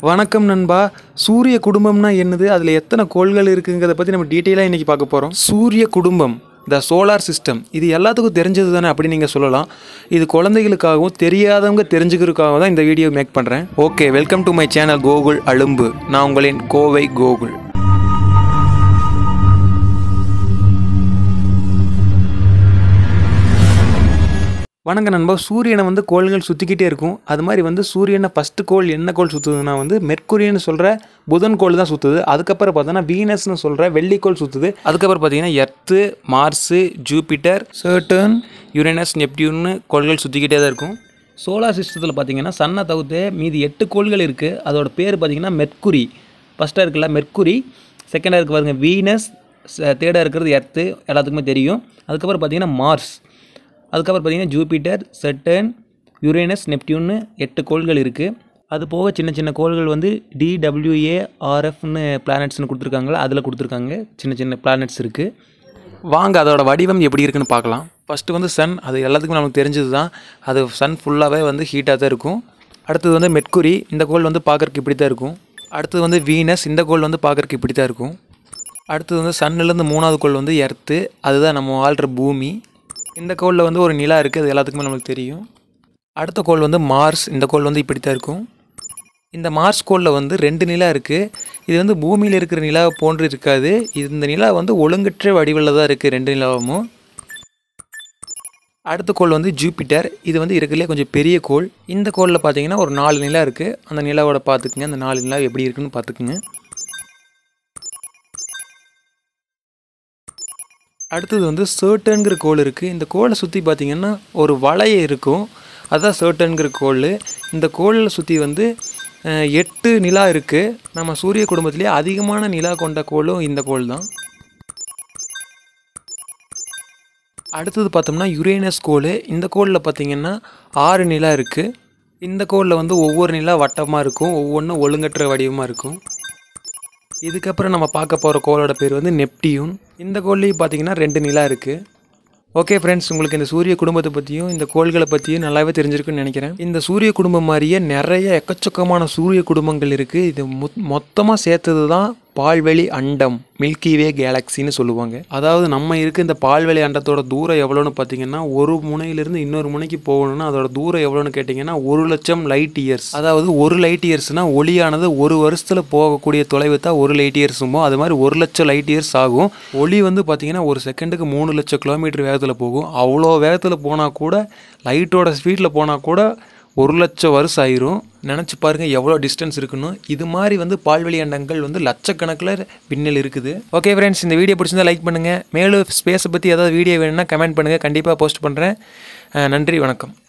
வணக்கம் நண்பா சூரிய குடும்பம்னா என்னது அதில் எத்தனை கோள்கள் இருக்குங்கிறத பற்றி நம்ம டீட்டெயிலாக இன்றைக்கி பார்க்க போகிறோம் சூரிய குடும்பம் த சோலார் சிஸ்டம் இது எல்லாத்துக்கும் தெரிஞ்சது தானே அப்படி நீங்கள் சொல்லலாம் இது குழந்தைகளுக்காகவும் தெரியாதவங்க தெரிஞ்சுக்கிறதுக்காகவும் தான் இந்த வீடியோ மேக் பண்ணுறேன் okay welcome to my channel Gokul Alumbu நான் உங்களின் கோவை கோகுல் வணக்க நண்பா சூரியனை வந்து கோள்கள் சுற்றிக்கிட்டே இருக்கும் அது மாதிரி வந்து சூரியனை ஃபஸ்ட்டு கோள் என்ன கோள் சுற்றுதுன்னா வந்து மெர்க்குரியன்னு சொல்கிற புதன் கோள் தான் சுற்றுது அதுக்கப்புறம் பார்த்தோன்னா வீனஸ்னு சொல்கிற வெள்ளிக்கோள் சுற்றுது அதுக்கப்புறம் பார்த்தீங்கன்னா earth Mars Jupiter Saturn Uranus நெப்டியூன்னு கோள்கள் சுற்றிக்கிட்டே தான் இருக்கும் சோலார் சிஸ்டத்தில் பார்த்தீங்கன்னா சன்னை தவிர்த்து மீதி எட்டு கோள்கள் இருக்குது அதோட பேர் பார்த்தீங்கன்னா மெர்க்குரி ஃபஸ்ட்டாக இருக்குல்ல மெர்க்குரி செகண்டாக இருக்கு பாருங்க வீனஸ் தேர்டாக இருக்கிறது எர்த்து எல்லாத்துக்குமே தெரியும் அதுக்கப்புறம் பார்த்தீங்கன்னா மார்ஸ் அதுக்கப்புறம் பார்த்தீங்கன்னா ஜூபிட்டர் செட்டன் யுரேனஸ் நெப்டியூன்னு எட்டு கோள்கள் இருக்குது அது போக சின்ன சின்ன கோள்கள் வந்து டிடபிள்யூஏ ஆர்எஃப்னு பிளானட்ஸ்னு கொடுத்துருக்காங்களா அதில் கொடுத்துருக்காங்க சின்ன சின்ன பிளானட்ஸ் இருக்குது வாங்க அதோட வடிவம் எப்படி இருக்குன்னு பார்க்கலாம் ஃபஸ்ட்டு வந்து சன் அது எல்லாத்துக்கும் நமக்கு தெரிஞ்சது தான் அது சன் ஃபுல்லாகவே வந்து ஹீட்டாக தான் இருக்கும் அடுத்தது வந்து மெர்க்குரி இந்த கோள் வந்து பார்க்குறக்கு இப்படி தான் இருக்கும் அடுத்தது வந்து வீனஸ் இந்த கோள் வந்து பார்க்குறக்கு இப்படி தான் இருக்கும் அடுத்தது வந்து சன்னிலேருந்து மூணாவது கோள் வந்து எர்த்து அதுதான் நம்ம வாழ்கிற பூமி இந்த கோளில் வந்து ஒரு நிலா இருக்குது அது எல்லாத்துக்குமே நம்மளுக்கு தெரியும் அடுத்த கோள் வந்து மார்ஸ் இந்த கோள் வந்து இப்படி தான் இருக்கும் இந்த மார்ஸ் கோளில் வந்து ரெண்டு நிலா இருக்குது இது வந்து பூமியில் இருக்கிற நிலா போன்று இருக்காது இது இந்த நிலா வந்து ஒழுங்கற்ற வடிவில் தான் இருக்குது ரெண்டு நிலாவும் அடுத்த கோள் வந்து ஜூபிட்டர் இது வந்து இருக்கிறதுலே கொஞ்சம் பெரிய கோள் இந்த கோளில் பார்த்தீங்கன்னா ஒரு நாலு நிலா இருக்குது அந்த நிலாவோட பார்த்துக்குங்க அந்த நாலு நிலா எப்படி இருக்குன்னு பார்த்துக்குங்க அடுத்தது வந்து சர்ட்டன்கிற கோள் இருக்குது இந்த கோளை சுற்றி பார்த்தீங்கன்னா ஒரு வளைய இருக்கும் அதுதான் சர்ட்டன்கிற கோள் இந்த கோளில் சுற்றி வந்து அஹ், எட்டு நிலா இருக்குது நம்ம சூரிய குடும்பத்திலே அதிகமான நிலா கொண்ட கோளும் இந்த கோள் தான் அடுத்தது பார்த்தோம்னா யுரேனஸ் கோள் இந்த கோளில் பார்த்தீங்கன்னா ஆறு நிலா இருக்குது இந்த கோளில் வந்து ஒவ்வொரு நிலா வட்டமாக இருக்கும் ஒவ்வொன்றும் ஒழுங்கற்ற வடிவமாக இருக்கும் இதுக்கப்புறம் நம்ம பார்க்க போகிற கோளோட பேர் வந்து நெப்டியூன் இந்த கோள்லேயும் பார்த்தீங்கன்னா ரெண்டு நிலா இருக்குது ஓகே ஃப்ரெண்ட்ஸ் உங்களுக்கு இந்த சூரிய குடும்பத்தை பற்றியும் இந்த கோள்களை பற்றியும் நல்லாவே தெரிஞ்சிருக்குன்னு நினைக்கிறேன் இந்த சூரிய குடும்பம் மாதிரியே நிறைய எக்கச்சக்கமான சூரிய குடும்பங்கள் இருக்குது இது மொத்தமாக சேர்த்தது தான் பால்வெளி அண்டம் மில்கி வே கேலக்சின்னு சொல்லுவாங்க அதாவது நம்ம இருக்க இந்த பால்வெளி அண்டத்தோட தூரம் எவ்வளோன்னு பார்த்தீங்கன்னா ஒரு முனையிலிருந்து இன்னொரு முனைக்கு போகணும்னா அதோட தூரம் எவ்வளோன்னு கேட்டிங்கன்னா ஒரு லட்சம் லைட் இயர்ஸ் அதாவது ஒரு லைட் இயர்ஸ்னால் ஒளியானது ஒரு வருஷத்தில் போகக்கூடிய தொலைவு தான் ஒரு லைட் இயர்ஸுமோ அது மாதிரி ஒரு லட்சம் லைட் இயர்ஸ் ஆகும் ஒளி வந்து பார்த்தீங்கன்னா ஒரு செகண்டுக்கு மூணு லட்சம் கிலோமீட்டர் வேகத்தில் போகும் அவ்வளோ வேகத்தில் போனால் கூட லைட்டோட ஸ்பீடில் போனால் கூட ஒரு லட்சம் வருஷம் ஆயிரும் நினச்சி பாருங்கள் எவ்வளோ டிஸ்டன்ஸ் இருக்குன்னு இது மாதிரி வந்து பால்வெளி அண்டங்கள் வந்து லட்சக்கணக்கில் விண்ணில் இருக்குது ஓகே ஃப்ரெண்ட்ஸ் இந்த வீடியோ பிடிச்சிருந்தா லைக் பண்ணுங்கள் மேலும் ஸ்பேஸை பற்றி ஏதாவது வீடியோ வேணும்னா கமெண்ட் பண்ணுங்கள் கண்டிப்பாக போஸ்ட் பண்ணுறேன் நன்றி வணக்கம்